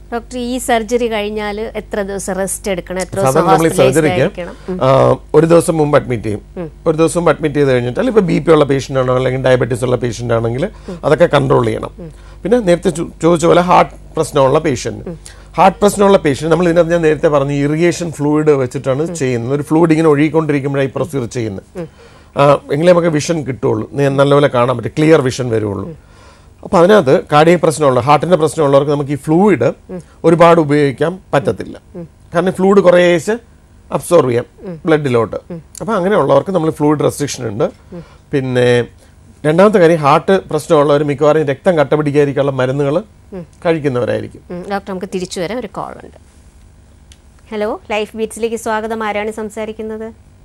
Doctor ഈ surgery കഴിഞ്ഞാൽ എത്ര ദിവസം റെസ്റ്റ് എടുക്കണം എത്ര ദിവസം സാധാരണ നമ്മൾ ഈ hospitalized സർജറിക്ക് ആയിരിക്കണം ഒരു ദിവസം മുമ്പ് അഡ്മിറ്റ് ചെയ്യും ഒരു ദിവസം അഡ്മിറ്റ് ചെയ്ത് കഴിഞ്ഞിട്ട് ഇപ്പൊ ബി പി ഉള്ള പേഷ്യൻ്റ് ആണോ അല്ലെങ്കിൽ ഡയബറ്റീസ് ഉള്ള പേഷ്യൻ്റ് ആണെങ്കിൽ അതൊക്കെ കൺട്രോൾ ചെയ്യണം പിന്നെ നേരത്തെ ചോ- ചോദിച്ച പോലെ ഹാർട്ട് പ്രശ്നമുള്ള പേഷ്യന്റ് ഹാർട്ട് പ്രശ്നമുള്ള പേഷ്യന്റ് നമ്മൾ ഇതിനകത്ത് ഞാൻ നേരത്തെ പറഞ്ഞു ഇറിഗേഷൻ ഫ്ലൂയിഡ് വെച്ചിട്ടാണ് ചെയ്യുന്നത് ഒരു ഫ്ലൂയിഡ് ഇങ്ങനെ ഒഴുകിക്കൊണ്ടിരിക്കുമ്പോഴാണ് ഈ പ്രൊസീജിയർ ചെയ്യുന്നത് ആ, എങ്കിലേ നമുക്ക് വിഷൻ കിട്ടുള്ളൂ നേ- നല്ലപോലെ കാണാൻ പറ്റും ക്ലിയർ വിഷൻ വരുള്ളൂ അപ്പൊ അതിനകത്ത് കാർഡിയക് പ്രശ്നമുള്ള ഹാർട്ടിന്റെ പ്രശ്നമുള്ളവർക്ക് നമുക്ക് ഈ ഫ്ലൂയിഡ് ഒരുപാട് ഉപയോഗിക്കാൻ പറ്റത്തില്ല കാരണം ഫ്ലൂയിഡ് കുറേശ്ശെ അബ്സോർവ് ചെയ്യാം ബ്ലഡിലോട്ട് അപ്പൊ അങ്ങനെയുള്ളവർക്ക് നമ്മൾ ഫ്ലൂയിഡ് റെസ്ട്രിക്ഷൻ ഉണ്ട് പിന്നെ രണ്ടാമത്തെ കാര്യം ഹാർട്ട് പ്രശ്നമുള്ളവർ മിക്കവാറും രക്തം കട്ട പിടിക്കാതിരിക്കാനുള്ള മരുന്നുകൾ കഴിക്കുന്നവരായിരിക്കും ഉം, ഡോക്ടർ നമുക്ക് തിരിച്ചു വരാം ഒരു കോൾ ഉണ്ട് ഹലോ ലൈഫ് ബീറ്റ്സിലേക്ക് സ്വാഗതം ആരാണ് സംസാരിക്കുന്നത്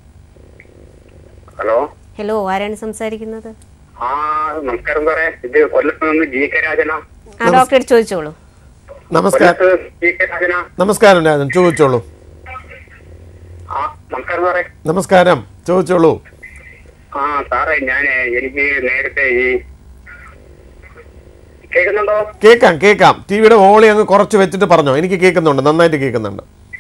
ഹലോ ഹലോ ആരാണ് സംസാരിക്കുന്നത് ആ നമസ്കാരം സാറേ ഇത് കൊല്ലത്ത് നിന്ന് ജി കെ രാജന ആ ഡോക്ടറോട് ചോദിച്ചോളൂ നമസ്കാരം കൊല്ലത്ത് ജി കെ രാജന നമസ്കാരം രാജൻ ചോദിച്ചോളൂ ആ നമസ്കാരം സാറേ നമസ്കാരം ചോദിച്ചോളൂ ആ സാറേ ഞാൻ എനിക്ക് നേരത്തെ ഈ കേൾക്കുന്നുണ്ടോ കേൾക്കാം കേൾക്കാം ടിവിയുടെ വോളി അങ്ങ് കുറച്ച് വെച്ചിട്ട് പറഞ്ഞോ എനിക്ക് കേൾക്കുന്നുണ്ട് നന്നായിട്ട് കേൾക്കുന്നുണ്ട്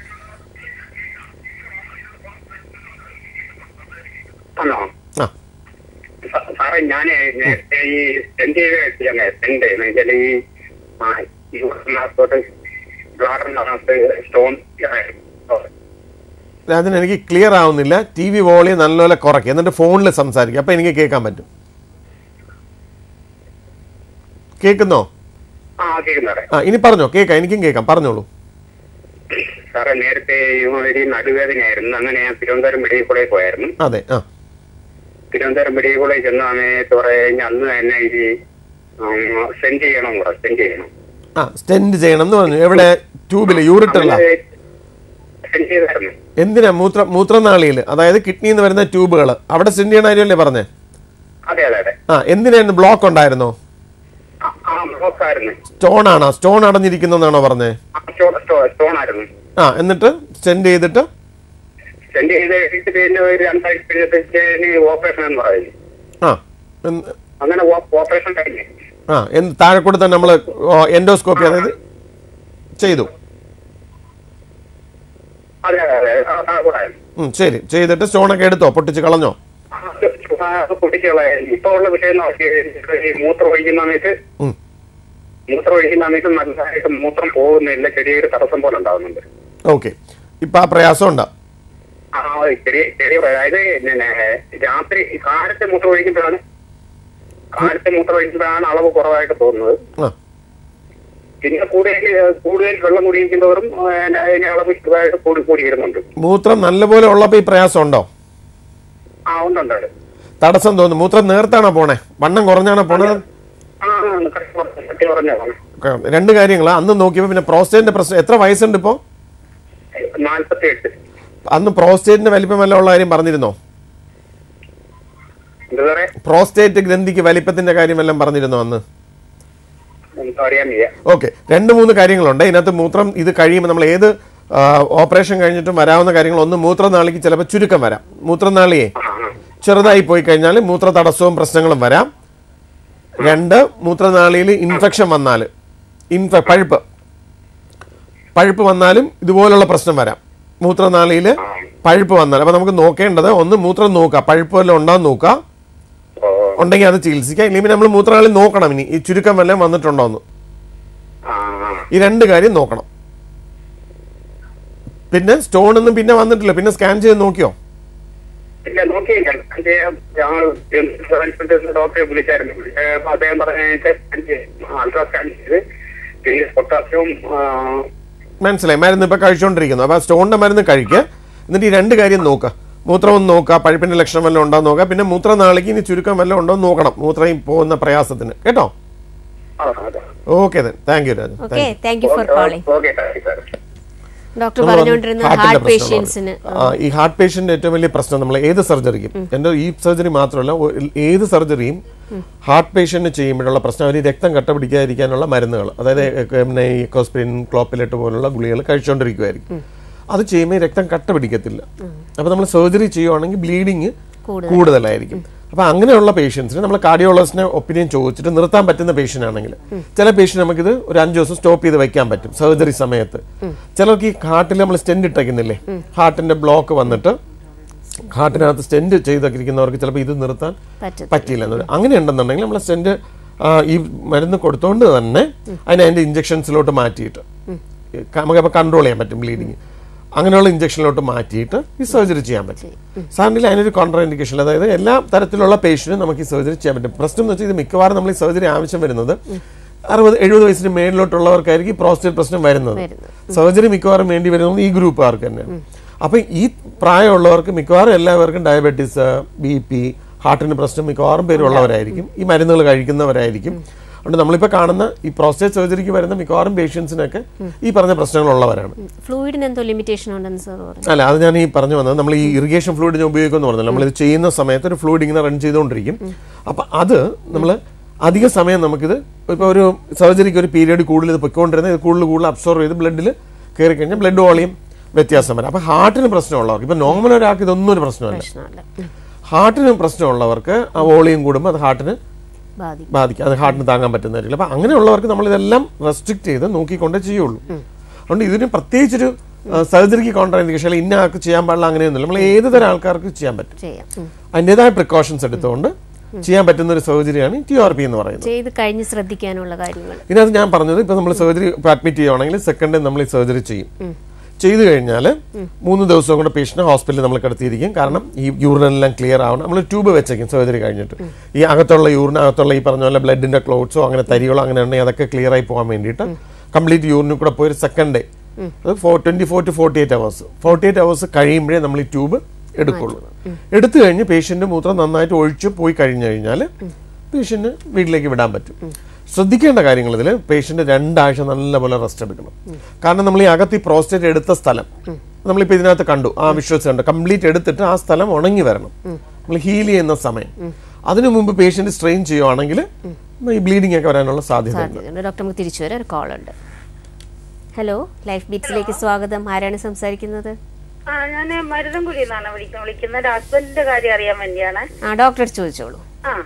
ആണോ ആ സ- സാറേ ഞാൻ നേരത്തെ ഈ സ്റ്റെൻഡ് ചെയ്ത് സ്റ്റെൻഡ് എന്ന് വെച്ചാൽ ഈ ആ ഈ ബ്ലാഡറിനകത്തോട്ട് ബ്ലാഡറിനകത്ത് സ്റ്റോൺ രാജൻ എനിക്ക് ക്ലിയർ ആവുന്നില്ല ടി വി വോളി നല്ലപോലെ കുറയ്ക്കുക എന്നിട്ട് ഫോണിൽ സംസാരിക്കുക അപ്പൊ എനിക്ക് കേൾക്കാൻ പറ്റും കേൾക്കുന്നോ ആ കേൾക്കുന്നു സാറേ ആ ഇനി പറഞ്ഞോ കേൾക്കാം എനിക്കും കേൾക്കാം പറഞ്ഞോളൂ സാറേ നേരത്തെ ഈ ഒരു നടുവേദനയായിരുന്നു അങ്ങനെ ഞാൻ തിരുവനന്തപുരം മെഡിക്കൽ കോളേജിൽ പോയായിരുന്നു അതെ ആ തിരുവനന്തപുരം മെഡിക്കൽ കോളേജ് ചെന്ന സമയത്ത് പറയുക അന്ന് തന്നെ ഈ സെൻഡ് ചെയ്യണം കൂടെ സെൻഡ് ചെയ്യണം ആ സ്റ്റെൻഡ് ചെയ്യണം എന്ന് പറഞ്ഞു എവിടെ ട്യൂബിൽ യൂറിട്ടുള്ള സെൻഡ് ചെയ്തായിരുന്നു എന്തിനാ മൂത്ര മൂത്രനാളിയിൽ അതായത് കിഡ്നിയിൽ നിന്ന് വരുന്ന ട്യൂബുകൾ അവിടെ സ്റ്റെൻഡ് ചെയ്യണ കാര്യമല്ലേ പറഞ്ഞേ അതെ അതെ അതെ ആ എന്തിനായിരുന്നു ബ്ലോക്ക് ഉണ്ടായിരുന്നോ ആ, ആ ബ്ലോക്ക് ആയിരുന്നു സ്റ്റോൺ ആണോ സ്റ്റോൺ അടഞ്ഞിരിക്കുന്നതാണോ പറഞ്ഞേ ആ, സ്റ്റോ- സ്റ്റോ- സ്റ്റോൺ ആയിരുന്നു ആ എന്നിട്ട് സ്റ്റെൻഡ് ചെയ്തിട്ട് സെൻഡ് ചെയ്ത് കഴിഞ്ഞിട്ട് പിന്നെ ഒരു രണ്ടാഴ്ച കഴിഞ്ഞപ്പോഴത്തേന് ഓപ്പറേഷൻ എന്ന് പറയുന്നു ആ എന്ന്- അങ്ങനെ ഓ- ഓപ്പറേഷൻ കഴിഞ്ഞു ആ എന്ത് താഴെ കൂടെ തന്നെ നമ്മൾ എൻഡോസ്കോപ്പി അതായത് ചെയ്തു അതെ അതെ അതെ ആ, ആ, കൂടെ ആയിരുന്നു. ഉം, ശരി ചെയ്തിട്ട് സ്റ്റോണൊക്കെ എടുത്തോ പൊട്ടിച്ച് കളഞ്ഞോ ആ, ആ, പൊട്ടിച്ചുകളായിരുന്നു ഇപ്പൊ ഉള്ള വിഷയം എന്ന് പറഞ്ഞാൽ ഈ മൂത്രം ഒഴിക്കുന്ന സമയത്ത് ഉം. മൂത്രം ഒഴിക്കുന്ന സമയത്ത് നല്ലതായിട്ട് മൂത്രം പോകുന്നില്ല ചെറിയൊരു തടസ്സം പോലെ ഉണ്ടാകുന്നുണ്ട് ഓക്കെ ഇപ്പൊ ആ പ്രയാസം ഉണ്ടോ ആ ചെറിയ ചെറിയ പ്ര- അതായത് പിന്നെ രാത്രി കാലത്തെ മൂത്രം ഒഴിക്കുമ്പോഴാണ് കാലത്തെ മൂത്രം ഒഴിക്കുമ്പോഴാണ് അളവ് കുറവായിട്ട് തോന്നുന്നത് ആ പിന്നെ കൂടുതൽ കൂടുതൽ വെള്ളം കുടിക്കുന്തോറും അതിന്റെ അതിന്റെ അളവ് ഇതുമായിട്ട് കൂടി കൂടി വരുന്നുണ്ട് മൂത്രം നല്ലപോലെ ഉള്ളപ്പോ ഈ പ്രയാസം ഉണ്ടോ ആ ഉണ്ടുണ്ട് ഉണ്ട്. തടസ്സം തോന്നുന്നു മൂത്രം നേർത്താണോ പോണേ വണ്ണം കുറഞ്ഞാണോ പോണത് ആ കട്ടി പറഞ്ഞതാണ് ക- രണ്ട് കാര്യങ്ങളാ അന്ന് നോക്കിയപ്പോ പിന്നെ പ്രോസ്റ്റേറ്റിന്റെ പ്രശ്നം എത്ര വയസ്സുണ്ട് ഇപ്പോ നാല്പത്തി എട്ട് അന്ന് പ്രോസ്റ്റേറ്റിന്റെ വലിപ്പം വല്ല ഉള്ള കാര്യം പറഞ്ഞിരുന്നോ എന്താ പറയാ പ്രോസ്റ്റേറ്റ് ഗ്രന്ഥിക്ക് വലിപ്പത്തിന്റെ കാര്യം വല്ലതും പറഞ്ഞിരുന്നോ അന്ന് നമുക്ക് അറിയാൻ വയ്യ ഓക്കെ രണ്ട് മൂന്ന് കാര്യങ്ങളുണ്ട് ഇതിനകത്ത് മൂത്രം ഇത് കഴിയുമ്പോൾ നമ്മൾ ഏത് ആ, ഓപ്പറേഷൻ കഴിഞ്ഞിട്ടും വരാവുന്ന കാര്യങ്ങൾ ഒന്ന് മൂത്രനാളിക്ക് ചിലപ്പോൾ ചുരുക്കം വരാം മൂത്രനാളിയെ ആ ആ ചെറുതായി പോയി കഴിഞ്ഞാൽ മൂത്ര തടസ്സവും പ്രശ്നങ്ങളും വരാം രണ്ട് മൂത്രനാളിയിൽ ഇൻഫെക്ഷൻ വന്നാൽ ഇൻഫ പഴുപ്പ് പഴുപ്പ് വന്നാലും ഇതുപോലുള്ള പ്രശ്നം വരാം മൂത്രനാളിയിൽ പഴുപ്പ് വന്നാൽ അപ്പൊ നമുക്ക് നോക്കേണ്ടത് ഒന്ന് മൂത്രം നോക്കുക പഴുപ്പ് വല്ലതും ഉണ്ടാന്ന് നോക്കുക ഓ ഉണ്ടെങ്കിൽ അത് ചികിത്സിക്കാം ഇല്ലെങ്കിൽ നമ്മൾ മൂത്രനാളി നോക്കണം ഇനി ഈ ചുരുക്കം വല്ലതും വന്നിട്ടുണ്ടോ എന്ന് ആ ആ ഈ രണ്ട് കാര്യം നോക്കണം പിന്നെ സ്റ്റോൺ ഒന്നും പിന്നെ വന്നിട്ടില്ല പിന്നെ സ്കാൻ ചെയ്ത് നോക്കിയോ ഇല്ല നോക്കിയില്ല ഞങ്ങൾ ഡോക്ടറെ വിളിച്ചായിരുന്നു ഏ, അപ്പൊ അദ്ദേഹം പറഞ്ഞ അൾട്രാസ്കാൻ ചെയ്ത് പിന്നെ പൊട്ടാസ്യവും മനസ്സിലായി മരുന്ന് ഇപ്പൊ കഴിച്ചുകൊണ്ടിരിക്കുന്നു അപ്പൊ സ്റ്റോണിന്റെ മരുന്ന് കഴിക്കുക എന്നിട്ട് ഈ രണ്ട് കാര്യം നോക്കുക മൂത്രം ഒന്ന് നോക്കുക പഴുപ്പിന്റെ ലക്ഷണം വല്ലതും ഉണ്ടോ എന്ന് നോക്കുക പിന്നെ മൂത്രനാളിക്ക് ഇനി ചുരുക്കം വല്ലതും ഉണ്ടോ എന്ന് നോക്കണം മൂത്രം ഈ പോകുന്ന പ്രയാസത്തിന് കേട്ടോ okay thank you Raju okay thank you for calling okay thank you sir doctor നമ്മൾ പറഞ്ഞുകൊണ്ടിരുന്ന ഹാർട്ടിന്റെ ഹാർട്ട് പ്രശ്നമാണ്. പേഷ്യൻസിന് ആ, ഈ ഹാർട്ട് പേഷ്യന്റ് ഏറ്റവും വലിയ പ്രശ്നം നമ്മൾ ഏത് സർജറിക്കും എന്റെ ഈ സർജറി മാത്രമല്ല ഒ- ഏത് സർജറിയും ഹാർട്ട് പേഷ്യന്റ് ചെയ്യുമ്പോഴുള്ള പ്രശ്നം അവർ രക്തം കട്ട പിടിക്കാതിരിക്കാനുള്ള മരുന്നുകൾ അതായത് എ- പിന്നെ ഈ കോസ്പിരിൻ ക്ലോപ്പിലെട്ട് പോലുള്ള ഗുളികൾ കഴിച്ചുകൊണ്ടിരിക്കുമായിരിക്കും അത് ചെയ്യുമ്പോൾ ഈ രക്തം കട്ട പിടിക്കത്തില്ല അപ്പൊ നമ്മൾ സർജറി ചെയ്യുവാണെങ്കിൽ ബ്ലീഡിങ് കൂടുതലായിരിക്കും അപ്പോൾ അങ്ങനെയുള്ള പേഷ്യൻസിന് നമ്മൾ കാർഡിയോളജിസ്റ്റിനെ ഒപ്പീനിയൻ ചോദിച്ചിട്ട് നിർത്താൻ പറ്റുന്ന പേഷ്യൻ്റ് ആണെങ്കിൽ ചില പേഷ്യൻ്റ് നമുക്കിത് ഒരു അഞ്ച് ദിവസം സ്റ്റോപ്പ് ചെയ്ത് വെക്കാൻ പറ്റും സർജറി സമയത്ത് ചിലർക്ക് ഈ ഹാർട്ടിൽ നമ്മൾ സ്റ്റെൻഡ് ഇട്ടേക്കുന്നില്ലേ ഹാർട്ടിന്റെ ബ്ലോക്ക് വന്നിട്ട് ഹാർട്ടിനകത്ത് സ്റ്റെൻഡ് ചെയ്തിരിക്കുന്നവർക്ക് ചിലപ്പോൾ ഇത് നിർത്താൻ പറ്റും പറ്റിയില്ല എന്നൊരു അങ്ങനെ ഉണ്ടെന്നുണ്ടെങ്കിൽ നമ്മൾ സ്റ്റെന്റ് ഈ മരുന്ന് കൊടുത്തോണ്ട് തന്നെ അതിനെ അതിന്റെ ഇഞ്ചക്ഷൻസിലോട്ട് മാറ്റിയിട്ട് നമുക്ക് അപ്പോൾ കൺട്രോൾ ചെയ്യാൻ പറ്റും ബ്ലീഡിങ് അങ്ങനെയുള്ള ഇഞ്ചക്ഷനിലോട്ട് മാറ്റിയിട്ട് ഈ സർജറി ചെയ്യാൻ പറ്റും സാറിന് അതിനൊരു കോൺട്രാ ഇൻഡിക്കേഷൻ അതായത് എല്ലാ തരത്തിലുള്ള പേഷ്യനും നമുക്ക് ഈ സർജറി ചെയ്യാൻ പറ്റും പ്രശ്നം എന്ന് വെച്ചാൽ ഇത് മിക്കവാറും നമ്മൾ ഈ സർജറി ആവശ്യം വരുന്നത് അറുപത് എഴുപത് വയസ്സിന് മേളിലോട്ടുള്ളവർക്കായിരിക്കും ഈ പ്രോസ്റ്റേറ്റ് പ്രശ്നം വരുന്നത് സർജറി മിക്കവാറും വേണ്ടി വരുന്നത് ഈ ഗ്രൂപ്പുകാർക്ക് തന്നെയാണ് അപ്പൊ ഈ പ്രായമുള്ളവർക്ക് മിക്കവാറും എല്ലാവർക്കും ഡയബറ്റീസ് ബി പി ഹാർട്ടിന് പ്രശ്നം മിക്കവാറും പേരുള്ളവരായിരിക്കും ഈ മരുന്നുകൾ കഴിക്കുന്നവരായിരിക്കും അതുകൊണ്ട് നമ്മളിപ്പോൾ കാണുന്ന ഈ പ്രോസ്റ്റേറ്റ് സർജറിക്ക് വരുന്ന മിക്കവാറും പേഷ്യൻസിനൊക്കെ ഈ പറഞ്ഞ പ്രശ്നങ്ങളുള്ളവരാണ് ഫ്ലൂയിഡിന് എന്തോ ലിമിറ്റേഷൻ ഉണ്ടെന്ന് സാർ പറഞ്ഞു അല്ല അത് ഞാൻ ഈ പറഞ്ഞു വന്നത് നമ്മൾ ഈ ഇറിഗേഷൻ ഫ്ലൂയിഡ് ഞാൻ ഉപയോഗിക്കുമെന്ന് പറഞ്ഞല്ലോ നമ്മൾ ഇത് ചെയ്യുന്ന സമയത്ത് ഒരു ഫ്ലൂയിഡ് ഇങ്ങനെ റൺ ചെയ്തുകൊണ്ടിരിക്കും അപ്പൊ അത് നമ്മൾ അധിക സമയം നമുക്കിത് ഇപ്പോൾ ഒരു സർജറിക്ക് ഒരു പീരീഡ് കൂടുതൽ ഇത് പൊയ്ക്കൊണ്ടിരുന്നത് ഇത് കൂടുതൽ കൂടുതൽ അബ്സോർവ് ചെയ്ത് ബ്ലഡിൽ കയറി കഴിഞ്ഞാൽ ബ്ലഡ് വോളിയം വ്യത്യാസം വരാം അപ്പൊ ഹാർട്ടിന് പ്രശ്നമുള്ളവർക്ക് ഇപ്പൊ നോർമൽ ഒരാൾക്ക് ഇതൊന്നും ഒരു പ്രശ്നമല്ല പ്രശ്നമല്ല ഉം. ഹാർട്ടിന് പ്രശ്നമുള്ളവർക്ക് ആ വോളിയം കൂടുമ്പോൾ അത് ഹാർട്ടിന് ബാധിക്കും ബാധിക്കും അത് ഹാർട്ടിന് താങ്ങാൻ പറ്റുന്നതായിരിക്കും അപ്പൊ അങ്ങനെയുള്ളവർക്ക് നമ്മൾ ഇതെല്ലാം റെസ്ട്രിക്ട് ചെയ്ത് നോക്കിക്കൊണ്ടേ ചെയ്യുള്ളൂ അതുകൊണ്ട് ഇതിന് പ്രത്യേകിച്ചൊരു സർജറിക്ക് കോൺട്രാ ഇൻഡിക്കേഷൻ ഇന്ന ആൾക്ക് ചെയ്യാൻ പാടില്ല അങ്ങനെയൊന്നുമില്ല നമ്മൾ ഏത് തരം ആൾക്കാർക്ക് ചെയ്യാൻ പറ്റും ചെയ്യാം ഉം. അതിൻ്റെതായ പ്രിക്കോഷൻസ് എടുത്തുകൊണ്ട് ചെയ്യാൻ പറ്റുന്ന ഒരു സർജറിയാണ് ടി ആർ പി എന്ന് പറയുന്നത് ചെയ്ത് കഴിഞ്ഞ് ശ്രദ്ധിക്കാനുള്ള കാര്യങ്ങൾ ഇതിനകത്ത് ഞാൻ പറഞ്ഞത് ഇപ്പൊ നമ്മൾ സർജറി അഡ്മിറ്റ് ചെയ്യുവാണെങ്കിൽ സെക്കൻഡ് നമ്മൾ ഈ സർജറി ചെയ്യും ചെയ്തു കഴിഞ്ഞാൽ മൂന്ന് ദിവസം കൊണ്ട് പേഷ്യന്റ് ഹോസ്പിറ്റലിൽ നമ്മൾ കിടത്തിയിരിക്കും കാരണം ഈ യൂറിനെല്ലാം ക്ലിയർ ആവണം നമ്മൾ ട്യൂബ് വെച്ചേക്കും സർജറി കഴിഞ്ഞിട്ട് ഈ അകത്തുള്ള യൂറിൻ അകത്തുള്ള ഈ പറഞ്ഞ പോലെ ബ്ലഡിന്റെ ക്ലോട്ട്സോ അങ്ങനെ തരികളോ അങ്ങനെ ഉണ്ടെങ്കിൽ അതൊക്കെ ക്ലിയർ ആയി പോകാൻ വേണ്ടിയിട്ട് കംപ്ലീറ്റ് യൂറിനിൽ കൂടെ പോയി ഒരു സെക്കൻഡ് ഡേ അത് four twenty four to forty eight hours forty eight hours കഴിയുമ്പോഴേ നമ്മൾ ഈ ട്യൂബ് എടുക്കുള്ളൂ എടുത്തു കഴിഞ്ഞ് പേഷ്യന്റ് മൂത്രം നന്നായിട്ട് ഒഴിച്ച് പോയി കഴിഞ്ഞു കഴിഞ്ഞാൽ പേഷ്യന്റ് വീട്ടിലേക്ക് വിടാൻ പറ്റും ശ്രദ്ധിക്കേണ്ട കാര്യങ്ങൾ ഇതിൽ പേഷ്യന്റ് രണ്ടാഴ്ച നല്ലപോലെ റെസ്റ്റ് എടുക്കണം കാരണം നമ്മൾ ഈ അകത്ത് ഈ പ്രോസ്റ്റേറ്റ് എടുത്ത സ്ഥലം നമ്മളിപ്പോൾ ഇതിനകത്ത് കണ്ടു ആ വിഷ്വൽസ് കണ്ടു കംപ്ലീറ്റ് എടുത്തിട്ട് ആ സ്ഥലം ഉണങ്ങി വരണം നമ്മൾ ഹീൽ ചെയ്യുന്ന സമയം അതിനു മുമ്പ് പേഷ്യന്റ് സ്ട്രെയിൻ ചെയ്യുവാണെങ്കിൽ ഈ ബ്ലീഡിംഗ് ഒക്കെ വരാനുള്ള സാധ്യതയുണ്ട് സാധ്യതയുണ്ട് ഡോക്ടർ നമുക്ക് തിരിച്ചു വരാം ഒരു കോൾ ഉണ്ട് ഹലോ ലൈഫ് ബീറ്റ്സിലേക്ക് സ്വാഗതം ആരാണ് സംസാരിക്കുന്നത് ആ ഞാൻ മരുതൻകുഴി നിന്നാണ് വിളിക്കുന്നത് വിളിക്കുന്നത് ഹസ്ബൻഡിന്റെ കാര്യം അറിയാൻ വേണ്ടിയാണ് ആ ഡോക്ടർ ചോദിച്ചോളൂ ആ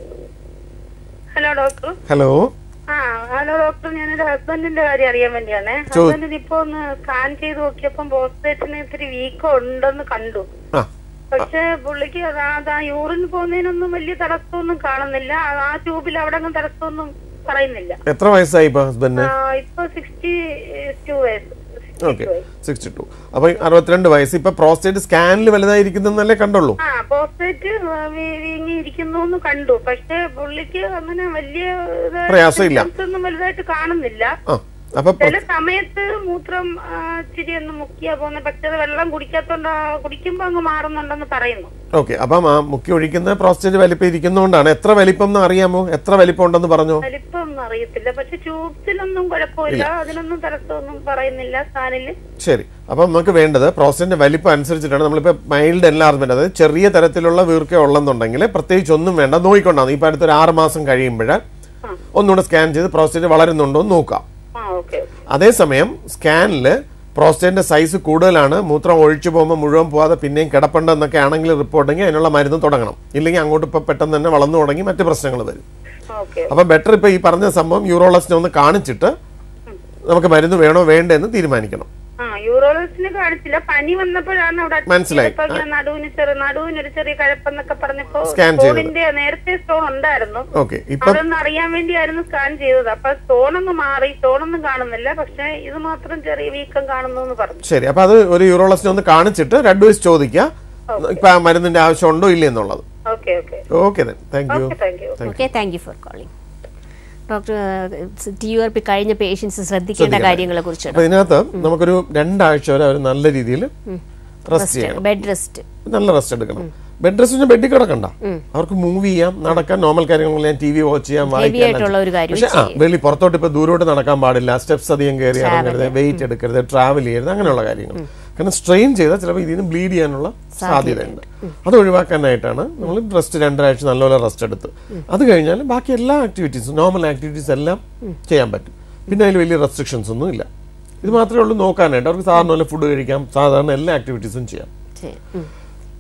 ഹലോ ഡോക്ടർ ഹലോ ആ ഹലോ ഡോക്ടർ ഞാനൊരു ഹസ്ബൻഡിന്റെ കാര്യം അറിയാൻ വേണ്ടിയാണ് ഹസ്ബൻഡിന് ഇപ്പൊ ഒന്ന് സ്കാൻ ചെയ്ത് നോക്കിയപ്പം പോസ്റ്റേറ്റിന് ഇത്തിരി വീക്കം ഉണ്ടെന്ന് കണ്ടു ആ പക്ഷെ പുള്ളിക്ക് അതാ അതാ യൂറിൻ പോകുന്നതിനൊന്നും വലിയ തടസ്സമൊന്നും കാണുന്നില്ല ആ- ആ ട്യൂബിൽ അവിടെ അങ്ങ് തടസ്സമൊന്നും പറയുന്നില്ല എത്ര വയസ്സായി ഇപ്പൊ ഹസ്ബൻഡിന് ആ, ഇപ്പൊ സിക്സ്റ്റി ടു വയസ്സ് ഓക്കെ സിക്സ്റ്റി ടു അപ്പൊ അറുപത്തിരണ്ട് വയസ്സ് ഇപ്പൊ പ്രോസ്റ്റേറ്റ് സ്കാനിൽ വലുതായിരിക്കുന്നല്ലേ കണ്ടുള്ളൂ ആ പോസ്റ്റേറ്റ് വീങ്ങിയിരിക്കുന്നു എന്ന് കണ്ടു പക്ഷെ പുള്ളിക്ക് അങ്ങനെ വലിയ ഇത് പ്രയാസമില്ല. symptoms ഒന്നും വലുതായിട്ട് കാണുന്നില്ല ആ അപ്പൊ ചില സമയത്ത് മൂത്രം ആ, ഇച്ചിരി ഒന്ന് മുക്കിയാ പോകുന്നത് പക്ഷെ അത് വെള്ളം കുടിക്കാത്തോണ്ട് ആ, കുടിക്കുമ്പോ അങ്ങ് മാറുന്നുണ്ടെന്ന് പറയുന്നു ഓക്കെ അപ്പം ആ മുക്കി ഒഴിക്കുന്ന പ്രോസ്റ്റേറ്റ് വലിപ്പം ഇരിക്കുന്നതുകൊണ്ടാണ് എത്ര വലിപ്പം എന്ന് അറിയാമോ എത്ര വലിപ്പം ഉണ്ടെന്ന് പറഞ്ഞോ വലിപ്പം ഒന്നും അറിയത്തില്ല പക്ഷെ ട്യൂബ്സിലൊന്നും കുഴപ്പമില്ല അതിനൊന്നും തടസ്സമൊന്നും പറയുന്നില്ല സ്കാനില് ശരി അപ്പം നമുക്ക് വേണ്ടത് പ്രോസ്റ്റേറ്റിന്റെ വലിപ്പം അനുസരിച്ചിട്ടാണ് നമ്മളിപ്പോൾ മൈൽഡ് എൻലാർജ്മെന്റ് അതായത് ചെറിയ തരത്തിലുള്ള വീർക്ക ഉള്ളെന്നുണ്ടെങ്കിൽ പ്രത്യേകിച്ച് ഒന്നും വേണ്ട നോക്കിക്കൊണ്ടാണ് ഇപ്പം അടുത്തൊരു ആറ് മാസം കഴിയുമ്പോൾ ഒന്നുകൂടെ സ്കാൻ ചെയ്ത് പ്രോസ്റ്റേറ്റ് വളരുന്നുണ്ടോ എന്ന് നോക്കാം ആ ഓക്കെ അതേസമയം സ്കാനിൽ പ്രോസ്റ്റേറ്റിന്റെ സൈസ് കൂടുതലാണ് മൂത്രം ഒഴിച്ചു പോകുമ്പോൾ മുഴുവൻ പോവാതെ പിന്നെയും കിടപ്പുണ്ടെന്നൊക്കെ ആണെങ്കിൽ റിപ്പോർട്ടെങ്കിൽ അതിനുള്ള മരുന്ന് തുടങ്ങണം ഇല്ലെങ്കിൽ അങ്ങോട്ട് ഇപ്പോൾ പെട്ടെന്ന് തന്നെ വളർന്നു തുടങ്ങി മറ്റ് പ്രശ്നങ്ങൾ വരും ഓക്കെ അപ്പം ബെറ്റർ ഇപ്പോൾ ഈ പറഞ്ഞ സംഭവം യൂറോളജിനെ ഒന്ന് കാണിച്ചിട്ട് നമുക്ക് മരുന്ന് വേണോ വേണ്ടേ എന്ന് തീരുമാനിക്കണം ആ യൂറോളജിസ്റ്റിനെ കാണിച്ചില്ല പനി വന്നപ്പോഴാണ് അവിടെ admit മനസ്സിലായി. ചെയ്തപ്പോ ഇങ്ങനെ നടുവിന് ചെറിയ നടുവിനൊരു ചെറിയ കഴപ്പെന്നൊക്കെ പറഞ്ഞപ്പോ Scan ചെയ്തത്. സ്റ്റോണിന്റെ നേരത്തെ സ്റ്റോൺ ഉണ്ടായിരുന്നു ഓക്കെ ഇപ്പം അതൊന്ന് അറിയാൻ വേണ്ടിയായിരുന്നു സ്കാൻ ചെയ്തത് അപ്പൊ സ്റ്റോൺ ഒന്ന് മാറി സ്റ്റോൺ ഒന്നും കാണുന്നില്ല പക്ഷെ ഇത് മാത്രം ചെറിയ വീക്കം കാണുന്നു എന്ന് പറഞ്ഞു ശരി അപ്പൊ അത് ഒരു യൂറോളജിനെ ഒന്ന് കാണിച്ചിട്ട് രണ്ട് വയസ്സ് ചോദിക്കുക ഇപ്പൊ ആ മരുന്നിന്റെ ആവശ്യമുണ്ടോ ഇല്ലേ എന്നുള്ളത് okay okay okay then thank you okay thank you okay thank you for calling doctor T U R P കഴിഞ്ഞ പേഷ്യൻസ് ശ്രദ്ധിക്കേണ്ട കാര്യങ്ങളെ കുറിച്ചാണ് അപ്പൊ ഇതിനകത്ത് നമുക്കൊരു രണ്ടാഴ്ച വരെ അവർ നല്ല രീതിയിൽ റെസ്റ്റ് ചെയ്യണം ബെഡ് റെസ്റ്റ് നല്ല റെസ്റ്റ് എടുക്കണം ബെഡ് റെസ്റ്റ് ബെഡിൽ കിടക്കണ്ട അവർക്ക് മൂവ് ചെയ്യാം നടക്കാൻ നോർമൽ കാര്യങ്ങൾ ഞാൻ ടി വി വാച്ച് ചെയ്യാം വായിക്കാം ആയിട്ടുള്ള ഒരു കാര്യം പക്ഷെ ആ വെളി പുറത്തോട്ട് ഇപ്പൊ ദൂരോട്ട് നടക്കാൻ പാടില്ല സ്റ്റെപ്സ് അധികം കയറി ഇറങ്ങരുത് വെയിറ്റ് എടുക്കരുത് ട്രാവൽ ചെയ്യരുത് അങ്ങനെയുള്ള കാര്യങ്ങൾ കാരണം സ്ട്രെയിൻ ചെയ്താൽ ചിലപ്പോൾ ഇതിന് ബ്ലീഡ് ചെയ്യാനുള്ള സാധ്യതയുണ്ട് അത് ഒഴിവാക്കാനായിട്ടാണ് നമ്മൾ റെസ്റ്റ് രണ്ടാഴ്ച നല്ലപോലെ റെസ്റ്റ് എടുത്ത് അത് കഴിഞ്ഞാൽ ബാക്കി എല്ലാ ആക്ടിവിറ്റീസും നോർമൽ ആക്ടിവിറ്റീസ് എല്ലാം ചെയ്യാൻ പറ്റും പിന്നെ അതിൽ വലിയ റെസ്ട്രിക്ഷൻസ് ഒന്നും ഇല്ല ഇത് മാത്രമേ ഉള്ളൂ നോക്കാനായിട്ട് അവർക്ക് സാധാരണ പോലെ ഫുഡ് കഴിക്കാം സാധാരണ എല്ലാ ആക്ടിവിറ്റീസും ചെയ്യാം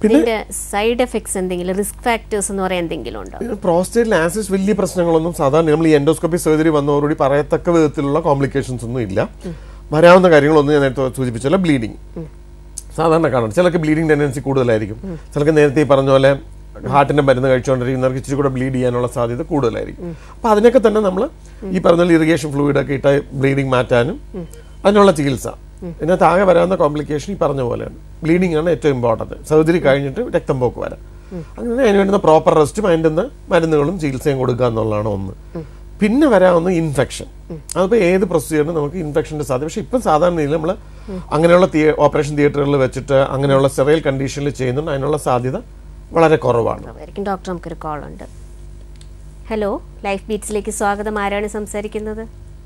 ഇതിന്റെ സൈഡ് എഫക്ട്സ് എന്തെങ്കിലും റിസ്ക് ഫാക്ടേഴ്സ് എന്ന് പറയാൻ എന്തെങ്കിലും ഉണ്ടോ പ്രോസ്റ്റേറ്റിൽ ആസിസ് വലിയ പ്രശ്നങ്ങളൊന്നും സാധാരണ നമ്മൾ ഈ എൻഡോസ്കോപ്പി സർജറി വന്നതോടുകൂടി പറയത്തക്ക വിധത്തിലുള്ള കോംപ്ലിക്കേഷൻസ് ഒന്നും ഇല്ല വരാവുന്ന കാര്യങ്ങളൊന്നും ഞാൻ നേരത്തെ സൂചിപ്പിച്ചല്ല ബ്ലീഡിങ് സാധാരണ കാണണം ചിലർക്ക് ബ്ലീഡിങ് ടെൻഡൻസി കൂടുതലായിരിക്കും ചിലർക്ക് നേരത്തെ ഈ പറഞ്ഞ പോലെ ഹാർട്ടിന്റെ മരുന്ന് കഴിച്ചുകൊണ്ടിരിക്കുന്നവർക്ക് ഇച്ചിരി കൂടെ ബ്ലീഡ് ചെയ്യാനുള്ള സാധ്യത കൂടുതലായിരിക്കും അപ്പൊ അതിനൊക്കെ തന്നെ നമ്മൾ ഈ പറഞ്ഞ പോലെ ഇറിഗേഷൻ ഫ്ലൂയിഡ് ഒക്കെ ഇട്ട ബ്ലീഡിങ് മാറ്റാനും അതിനുള്ള ചികിത്സ ഇതിനകത്ത് ആകെ വരാവുന്ന കോംപ്ലിക്കേഷൻ ഈ പറഞ്ഞ പോലെയാണ് ബ്ലീഡിംഗ് ആണ് ഏറ്റവും ഇമ്പോർട്ടൻറ്റ് സർജറി കഴിഞ്ഞിട്ട് രക്തം പോക്ക് വരാം അങ്ങനെ അതിന് വേണ്ടുന്ന പ്രോപ്പർ റെസ്റ്റും അതിൻ്റെ നിന്ന് മരുന്നുകളും ചികിത്സയും കൊടുക്കുക എന്നുള്ളതാണ് ഒന്ന് പിന്നെ വരാവുന്ന ഇൻഫെക്ഷൻ അതിപ്പോൾ ഏത് പ്രൊസീജിയറിനും നമുക്ക് ഇൻഫെക്ഷൻ്റെ സാധ്യത പക്ഷേ ഇപ്പം സാധാരണ രീതിയിൽ നമ്മൾ അങ്ങനെയുള്ള തിയേ ഓപ്പറേഷൻ തിയേറ്ററുകളിൽ വെച്ചിട്ട് അങ്ങനെയുള്ള സെറയിൽ കണ്ടീഷനിൽ ചെയ്യുന്നുണ്ട് അതിനുള്ള സാധ്യത വളരെ കുറവാണ് ആയിരിക്കും ഡോക്ടർ നമുക്കൊരു കോൾ ഉണ്ട് ഹലോ ലൈഫ് ബീറ്റ്സിലേക്ക് സ്വാഗതം ആരാണ് സംസാരിക്കുന്നത്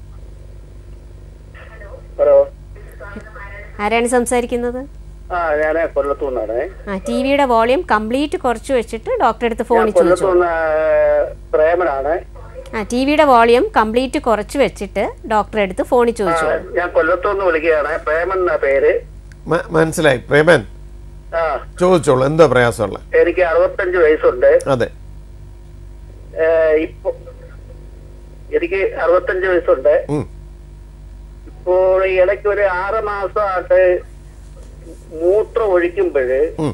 ഹലോ ആരാണ് സംസാരിക്കുന്നത് ആ ഞാൻ കൊല്ലത്തു നിന്നാണ് ആ ടി വിയുടെ വോളിയം കംപ്ലീറ്റ് കുറച്ച് വെച്ചിട്ട് ഡോക്ടറെ അടുത്ത് ഫോണിൽ കൊല്ലത്തു ചോദിച്ചു നിന്ന് പ്രേമനാണ് ആ ടി വിയുടെ വോളിയം കംപ്ലീറ്റ് കുറച്ച് വെച്ചിട്ട് ഡോക്ടറെ അടുത്ത് ഫോണിൽ ചോദിച്ചു ഞാൻ കൊല്ലത്തു നിന്ന് വിളിക്കുകയാണ് പ്രേമൻ എന്നാ പേര് മ- മനസ്സിലായി പ്രേമൻ ആ ചോദിച്ചോളൂ എന്താ പ്രയാസമുള്ള എനിക്ക് അറുപത്തഞ്ച് വയസ്സുണ്ട് അതെ ഏ, ഇപ്പൊ എനിക്ക് അറുപത്തഞ്ച് വയസ്സുണ്ട് ഉം. ഇപ്പോൾ ഈ ഇടയ്ക്ക് ഒരു ആറ് മാസമായിട്ട് മൂത്രം ഒഴിക്കുമ്പോഴ് ഉം.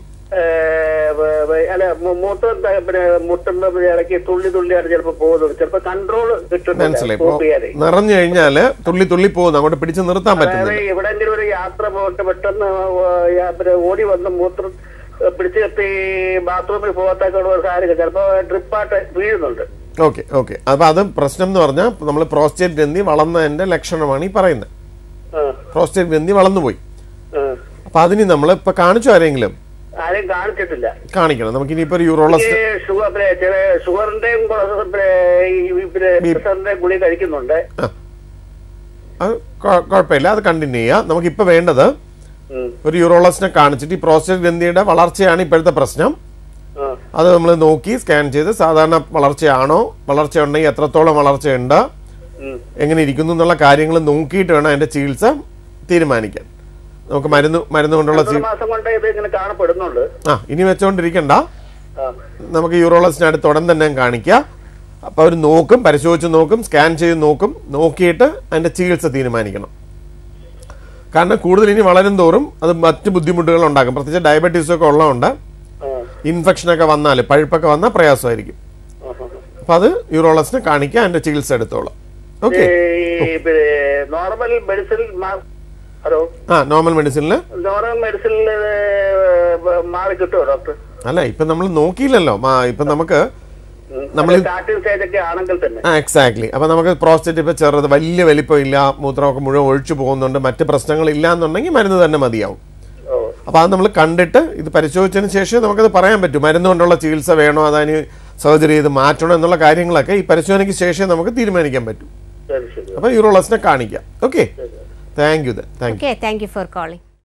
അല്ല മൂ- മൂത്രം ത- പിന്നെ മുട്ടുമ്പോ പിന്നെ ഇടയ്ക്ക് തുള്ളി തുള്ളിയാണ് ചിലപ്പോ പോകുന്നത് ചിലപ്പോ കൺട്രോൾ കിട്ടുന്നില്ല മനസ്സിലായി ഇപ്പോ സ്റ്റോപ്പ് ചെയ്യാതെ നിറഞ്ഞു കഴിഞ്ഞാല് തുള്ളി തുള്ളി പോകുന്നു അങ്ങോട്ട് പിടിച്ചു നിർത്താൻ അതായത് പറ്റുന്നില്ല എവിടെങ്കിലും ഒരു യാത്ര പോയിട്ട് പെട്ടെന്ന് ഓ- യാ- പിന്നെ ഓടി വന്ന് മൂത്രം പിടിച്ചു കെട്ടി ബാത്റൂമിൽ പോകത്തൊക്കെ ഒരു സാഹചര്യം ചിലപ്പോ ഡ്രിപ്പായിട്ട് വീഴുന്നുണ്ട് ഓക്കെ ഓക്കെ അപ്പൊ അത് പ്രശ്നം എന്ന് പറഞ്ഞാൽ നമ്മൾ പ്രോസ്റ്റേറ്റ് ഗ്രന്ഥി വളർന്നതിന്റെ ലക്ഷണമാണ് ഈ പറയുന്നത് ആ, പ്രോസ്റ്റേറ്റ് ഗ്രന്ഥി വളർന്നുപോയി ആ. അപ്പൊ അതിന് നമ്മൾ ഇപ്പൊ കാണിച്ചു ആരെങ്കിലും ആരെയും കാണിച്ചിട്ടില്ല കാണിക്കണം നമുക്ക് ഇനിയിപ്പോ ഒരു യൂറോളജിസ്റ്റ് ഈ ഷുഗർ പിന്നെ ചില ഷുഗറിന്റെയും കൊളസ്ട്രോൾ പിന്നെ ഈ പിന്നെ പ്രഷറിന്റെയും ഗുളി കഴിക്കുന്നുണ്ട് അത് കൊ- കുഴപ്പമില്ല അത് കണ്ടിന്യൂ ചെയ്യാം നമുക്ക് ഇപ്പൊ വേണ്ടത് ഉം. ഒരു യൂറോളജിസ്റ്റിനെ കാണിച്ചിട്ട് ഈ പ്രോസ്റ്റേറ്റ് ഗ്രന്ഥിയുടെ വളർച്ചയാണ് ഇപ്പോഴത്തെ പ്രശ്നം ആ, അത് നമ്മൾ നോക്കി സ്കാൻ ചെയ്ത് സാധാരണ വളർച്ചയാണോ വളർച്ച ഉണ്ടെങ്കിൽ എത്രത്തോളം വളർച്ചയുണ്ട് ഉം. എങ്ങനെ ഇരിക്കുന്നു എന്നുള്ള കാര്യങ്ങൾ നോക്കിയിട്ട് വേണം അതിന്റെ ചികിത്സ തീരുമാനിക്കാൻ നമുക്ക് മരുന്ന് മരുന്ന് കൊണ്ടുള്ള എത്ര ചി- മാസം കൊണ്ട് ഇത് ഇങ്ങനെ കാണപ്പെടുന്നുണ്ട് ആ ഇനി വെച്ചോണ്ടിരിക്കണ്ട ആ, നമുക്ക് യൂറോളജിസ്റ്റിന് അടുത്ത് ഉടൻ തന്നെ കാണിക്കുക അപ്പോൾ അവർ നോക്കും പരിശോധിച്ച് നോക്കും സ്കാൻ ചെയ്ത് നോക്കും നോക്കിയിട്ട് അതിന്റെ ചികിത്സ തീരുമാനിക്കണം കാരണം കൂടുതൽ ഇനി വളരും തോറും അത് മറ്റ് ബുദ്ധിമുട്ടുകൾ ഉണ്ടാക്കും പ്രത്യേകിച്ച് ഡയബറ്റീസ് ഒക്കെ ഉള്ളതുകൊണ്ട് ആ, ഇൻഫെക്ഷനൊക്കെ വന്നാൽ പഴുപ്പൊക്കെ വന്നാൽ പ്രയാസമായിരിക്കും ആ, ആ. അപ്പോൾ അത് യൂറോളജിസ്റ്റിനെ കാണിക്കുക അതിന്റെ ചികിത്സ എടുത്തോളാം ഓക്കെ ഈ പിന്നെ നോർമൽ മെഡിസിൻ ഹലോ ആ നോർമൽ മെഡിസിനിൽ നോർമൽ മെഡിസിനിൽ മാറി കിട്ടുമോ ഡോക്ടർ അല്ല ഇപ്പം നമ്മൾ നോക്കിയില്ലല്ലോ മാ ഇപ്പം നമുക്ക് നമ്മൾ സ്റ്റാർട്ടിംഗ് സ്റ്റേജ് ഒക്കെ ആണെങ്കിൽ തന്നെ ആ എക്സാക്ട്ലി അപ്പം നമുക്ക് പ്രോസ്റ്റേറ്റ് ഇപ്പം ചെറുത് വലിയ വലിപ്പമില്ല മൂത്രമൊക്കെ മുഴുവൻ ഒഴിച്ചു പോകുന്നുണ്ട് മറ്റ് പ്രശ്നങ്ങളില്ല എന്നുണ്ടെങ്കിൽ മരുന്ന് തന്നെ മതിയാവും ഓ അപ്പോൾ അത് നമ്മൾ കണ്ടിട്ട് ഇത് പരിശോധിച്ചതിന് ശേഷം നമുക്കത് പറയാൻ പറ്റും മരുന്ന് കൊണ്ടുള്ള ചികിത്സ വേണോ അതിന് സർജറി ചെയ്ത് മാറ്റണോ എന്നുള്ള കാര്യങ്ങളൊക്കെ ഈ പരിശോധനയ്ക്ക് ശേഷം നമുക്ക് തീരുമാനിക്കാൻ പറ്റും ശരി ശരി അപ്പോൾ യൂറോളജിനെ കാണിക്കാം okay thank you thank you okay thank you for calling